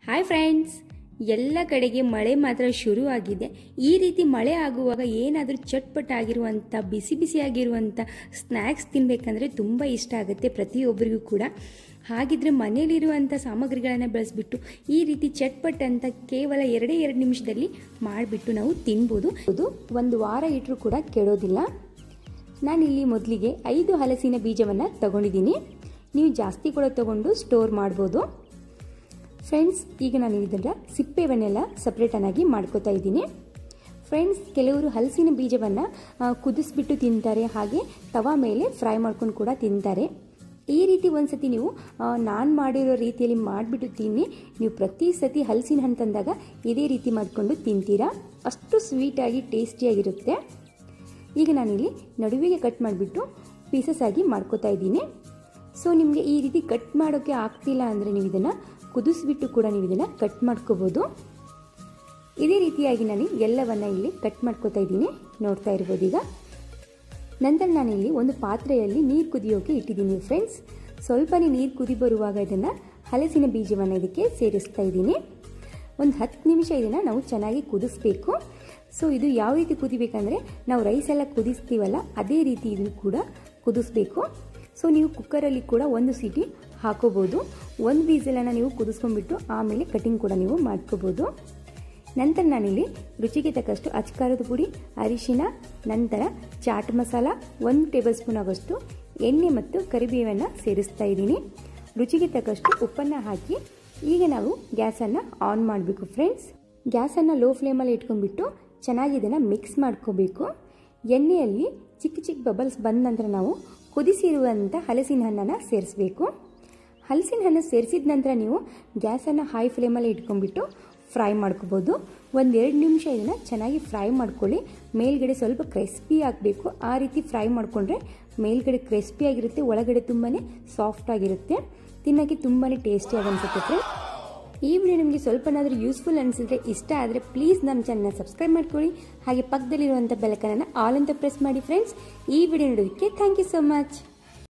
hi friends ಎಲ್ಲ ಕಡೆಗೆ ಮಳೆ ಮಾತ್ರ ಶುರು ಆಗಿದೆ ಈ ರೀತಿ ಮಳೆ ಆಗುವಾಗ ಏನಾದರೂ ಚಟ್ಪಟ್ ಆಗಿರುವಂಥ ಬಿಸಿ ಬಿಸಿಯಾಗಿರುವಂಥ ಸ್ನ್ಯಾಕ್ಸ್ ತಿನ್ನಬೇಕಂದ್ರೆ ತುಂಬ ಇಷ್ಟ ಆಗುತ್ತೆ ಪ್ರತಿಯೊಬ್ಬರಿಗೂ ಕೂಡ ಹಾಗಿದ್ರೆ ಮನೇಲಿರುವಂಥ ಸಾಮಗ್ರಿಗಳನ್ನು ಬಳಸಿಬಿಟ್ಟು ಈ ರೀತಿ ಚಟ್ಪಟ್ ಅಂತ ಕೇವಲ ಎರಡೇ ಎರಡು ನಿಮಿಷದಲ್ಲಿ ಮಾಡಿಬಿಟ್ಟು ನಾವು ತಿನ್ಬೋದು ಇದು ಒಂದು ವಾರ ಇಟ್ಟರೂ ಕೂಡ ಕೆಡೋದಿಲ್ಲ ನಾನಿಲ್ಲಿ ಮೊದಲಿಗೆ ಐದು ಹಲಸಿನ ಬೀಜವನ್ನು ತಗೊಂಡಿದ್ದೀನಿ ನೀವು ಜಾಸ್ತಿ ಕೂಡ ತಗೊಂಡು ಸ್ಟೋರ್ ಮಾಡ್ಬೋದು ಫ್ರೆಂಡ್ಸ್ ಈಗ ನಾನು ಇದರ ಸಿಪ್ಪೆವನ್ನೆಲ್ಲ ಸಪ್ರೇಟನ್ನಾಗಿ ಮಾಡ್ಕೋತಾ ಇದ್ದೀನಿ ಫ್ರೆಂಡ್ಸ್ ಕೆಲವರು ಹಲಸಿನ ಬೀಜವನ್ನು ಕುದಿಸ್ಬಿಟ್ಟು ತಿಂತಾರೆ ಹಾಗೆ ತವಾ ಮೇಲೆ ಫ್ರೈ ಮಾಡ್ಕೊಂಡು ಕೂಡ ತಿಂತಾರೆ ಈ ರೀತಿ ಒಂದ್ಸತಿ ನೀವು ನಾನು ಮಾಡಿರೋ ರೀತಿಯಲ್ಲಿ ಮಾಡಿಬಿಟ್ಟು ತಿನ್ನಿ ನೀವು ಪ್ರತಿ ಸತಿ ಹಲಸಿನ ಹಣ್ಣು ತಂದಾಗ ಇದೇ ರೀತಿ ಮಾಡಿಕೊಂಡು ತಿಂತೀರಾ ಅಷ್ಟು ಸ್ವೀಟಾಗಿ ಟೇಸ್ಟಿಯಾಗಿರುತ್ತೆ ಈಗ ನಾನಿಲ್ಲಿ ನಡುವಿಗೆ ಕಟ್ ಮಾಡಿಬಿಟ್ಟು ಪೀಸಸ್ ಆಗಿ ಮಾಡ್ಕೋತಾ ಇದ್ದೀನಿ ಸೊ ನಿಮಗೆ ಈ ರೀತಿ ಕಟ್ ಮಾಡೋಕ್ಕೆ ಆಗ್ತಿಲ್ಲ ಅಂದರೆ ನೀವು ಇದನ್ನು ಕುದಿಸ್ಬಿಟ್ಟು ಕೂಡ ನೀವು ಇದನ್ನು ಕಟ್ ಮಾಡ್ಕೋಬೋದು ಇದೇ ರೀತಿಯಾಗಿ ನಾನು ಎಲ್ಲವನ್ನ ಇಲ್ಲಿ ಕಟ್ ಮಾಡ್ಕೋತಾ ಇದ್ದೀನಿ ನೋಡ್ತಾ ಇರ್ಬೋದು ಈಗ ನಂತರ ನಾನಿಲ್ಲಿ ಒಂದು ಪಾತ್ರೆಯಲ್ಲಿ ನೀರು ಕುದಿಯೋಕೆ ಇಟ್ಟಿದ್ದೀನಿ ಫ್ರೆಂಡ್ಸ್ ಸ್ವಲ್ಪನೇ ನೀರು ಕುದಿ ಬರುವಾಗ ಇದನ್ನು ಹಲಸಿನ ಬೀಜವನ್ನು ಇದಕ್ಕೆ ಸೇರಿಸ್ತಾ ಇದ್ದೀನಿ ಒಂದು ಹತ್ತು ನಿಮಿಷ ಇದನ್ನು ನಾವು ಚೆನ್ನಾಗಿ ಕುದಿಸ್ಬೇಕು ಸೊ ಇದು ಯಾವ ರೀತಿ ಕುದಿಬೇಕಂದ್ರೆ ನಾವು ರೈಸ್ ಎಲ್ಲ ಕುದಿಸ್ತೀವಲ್ಲ ಅದೇ ರೀತಿ ಇದನ್ನು ಕೂಡ ಕುದಿಸ್ಬೇಕು ಸೊ ನೀವು ಕುಕ್ಕರಲ್ಲಿ ಕೂಡ ಒಂದು ಸೀಟಿ ಹಾಕೋಬೋದು ಒಂದು ವೀಸಲನ್ನು ನೀವು ಕುದಿಸ್ಕೊಂಡ್ಬಿಟ್ಟು ಆಮೇಲೆ ಕಟಿಂಗ್ ಕೂಡ ನೀವು ಮಾಡ್ಕೋಬೋದು ನಂತರ ನಾನಿಲ್ಲಿ ರುಚಿಗೆ ತಕ್ಕಷ್ಟು ಅಚ್ಕಾರದ ಪುಡಿ ಅರಿಶಿನ ನಂತರ ಚಾಟ್ ಮಸಾಲ ಒಂದು ಟೇಬಲ್ ಸ್ಪೂನ್ ಆಗೋಷ್ಟು ಎಣ್ಣೆ ಮತ್ತು ಕರಿಬೇವನ್ನು ಸೇರಿಸ್ತಾ ಇದ್ದೀನಿ ರುಚಿಗೆ ತಕ್ಕಷ್ಟು ಉಪ್ಪನ್ನು ಹಾಕಿ ಈಗ ನಾವು ಗ್ಯಾಸನ್ನು ಆನ್ ಮಾಡಬೇಕು ಫ್ರೆಂಡ್ಸ್ ಗ್ಯಾಸನ್ನು ಲೋ ಫ್ಲೇಮಲ್ಲಿ ಇಟ್ಕೊಂಡ್ಬಿಟ್ಟು ಚೆನ್ನಾಗಿ ಇದನ್ನು ಮಿಕ್ಸ್ ಮಾಡ್ಕೋಬೇಕು ಎಣ್ಣೆಯಲ್ಲಿ ಚಿಕ್ಕ ಚಿಕ್ಕ ಬಬಲ್ಸ್ ಬಂದ ನಂತರ ನಾವು ಕುದಿಸಿರುವಂಥ ಹಲಸಿನ ಹಣ್ಣನ್ನು ಸೇರಿಸಬೇಕು ಹಲಸಿನ ಹಣ್ಣು ಸೇರಿಸಿದ ನಂತರ ನೀವು ಗ್ಯಾಸನ್ನು ಹೈ ಫ್ಲೇಮಲ್ಲಿ ಇಟ್ಕೊಂಡ್ಬಿಟ್ಟು ಫ್ರೈ ಮಾಡ್ಕೋಬೋದು ಒಂದೆರಡು ನಿಮಿಷ ಇದನ್ನು ಚೆನ್ನಾಗಿ ಫ್ರೈ ಮಾಡ್ಕೊಳ್ಳಿ ಮೇಲ್ಗಡೆ ಸ್ವಲ್ಪ ಕ್ರಿಸ್ಪಿ ಆಗಬೇಕು ಆ ರೀತಿ ಫ್ರೈ ಮಾಡಿಕೊಂಡ್ರೆ ಮೇಲ್ಗಡೆ ಕ್ರಿಸ್ಪಿ ಆಗಿರುತ್ತೆ ಒಳಗಡೆ ತುಂಬಾ ಸಾಫ್ಟ್ ಆಗಿರುತ್ತೆ ತಿನ್ನೋಕ್ಕೆ ತುಂಬಾ ಟೇಸ್ಟಿಯಾಗಿ ಅನಿಸುತ್ತೆ ಫ್ರೆಂಡ್ ಈ ವಿಡಿಯೋ ನಿಮಗೆ ಸ್ವಲ್ಪನಾದರೂ ಯೂಸ್ಫುಲ್ ಅನಿಸಿದ್ರೆ ಇಷ್ಟ ಆದರೆ ಪ್ಲೀಸ್ ನಮ್ಮ ಚಾನಲ್ನ ಸಬ್ಸ್ಕ್ರೈಬ್ ಮಾಡ್ಕೊಳ್ಳಿ ಹಾಗೆ ಪಕ್ಕದಲ್ಲಿರುವಂಥ ಬೆಲಕನನ್ನು ಆಲ್ ಅಂತ ಪ್ರೆಸ್ ಮಾಡಿ ಫ್ರೆಂಡ್ಸ್ ಈ ವಿಡಿಯೋ ನೋಡೋದಕ್ಕೆ ಥ್ಯಾಂಕ್ ಯು ಸೊ ಮಚ್